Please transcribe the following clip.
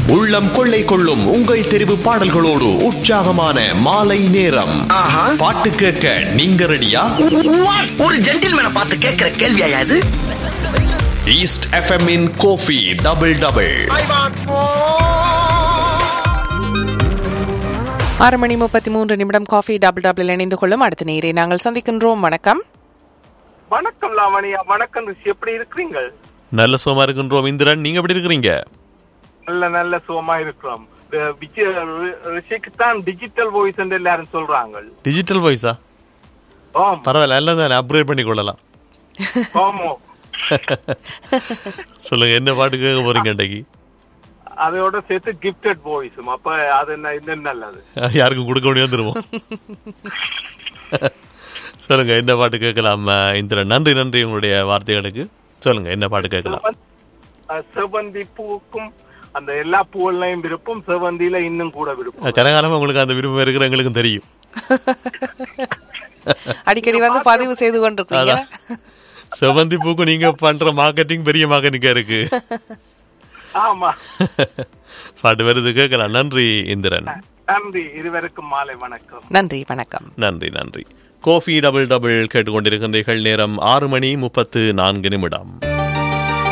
உள்ளம் கொள்ளை கொள்ளும் உங்கள் தெரிவு பாடல்களோடு உற்சாகமான மாலை நேரம் ஆஹா. பாட்டு கேட்க நீங்க ரெடியா ஒரு ஜென்டில்மேனை பார்த்து கேட்கிற கேள்வியா இது east FM in coffee double double ஆறு மணி முப்பத்தி மூன்று நிமிடம் காஃபி டபுள் டபுள் இணைந்து கொள்ளும் அடுத்த நேரை நாங்கள் சந்திக்கின்றோம் வணக்கம் வணக்கம் லாவணியா வணக்கம் ரிஷி எப்படி இருக்கிறீங்க நல்ல சுகமா இருக்கின்றோம் இந்திரன் நீங்க எப்படி இருக்கிறீங்க நல்ல நல்ல சுகமா இருக்கிறோம் அஹ் விஜய் ரி- ரிஷிக்கு தான் டிஜிட்டல் வாய்ஸ் என்று எல்லாரும் சொல்றாங்க டிஜிட்டல் வாய்ஸா ஆம் பரவாயில்ல எல்லாம் தானே அப்கிரேட் பண்ணி கொள்ளலாம் ஆமோ சொல்லுங்க என்ன பாட்டு கேட்க போறீங்க அன்றைக்கு அதோட சேர்த்து கிஃப்டட் வாய்ஸும் அப்ப அது என்ன இன்னும் நல்லது யாருக்கும் கொடுக்க முடியாது திருவோம் சொல்லுங்க என்ன பாட்டு கேட்கலாம் அஹ், இந்திரன் நன்றி நன்றி உங்களுடைய வார்த்தைகளுக்கு சொல்லுங்க என்ன பாட்டு கேட்கலாம் அஹ் செவந்தி பூக்கும் அந்த எல்லா பூவெல்லாம் விருப்பம் செவந்தியில இன்னும் கூட விருப்பம் கனகாலமா உங்களுக்கு அந்த விருப்பம் இருக்கிற எங்களுக்கும் தெரியும் அடிக்கடி வந்து பதிவு செய்து கொண்டிருக்கீங்க அதான். செவந்தி பூக்கு நீங்க பண்ற மார்க்கெட்டிங் பெரிய மார்க்கெட்டிங்கா இருக்கு ஆமா பாட்டு வருது கேட்கலாம் நன்றி இந்திரன் நன்றி இருவருக்கும் மாலை வணக்கம் நன்றி வணக்கம் நன்றி நன்றி கோஃபி டபுள் டபுள் கேட்டுக்கொண்டிருக்கின்றீர்கள் நேரம் ஆறு மணி முப்பத்து நான்கு நிமிடம்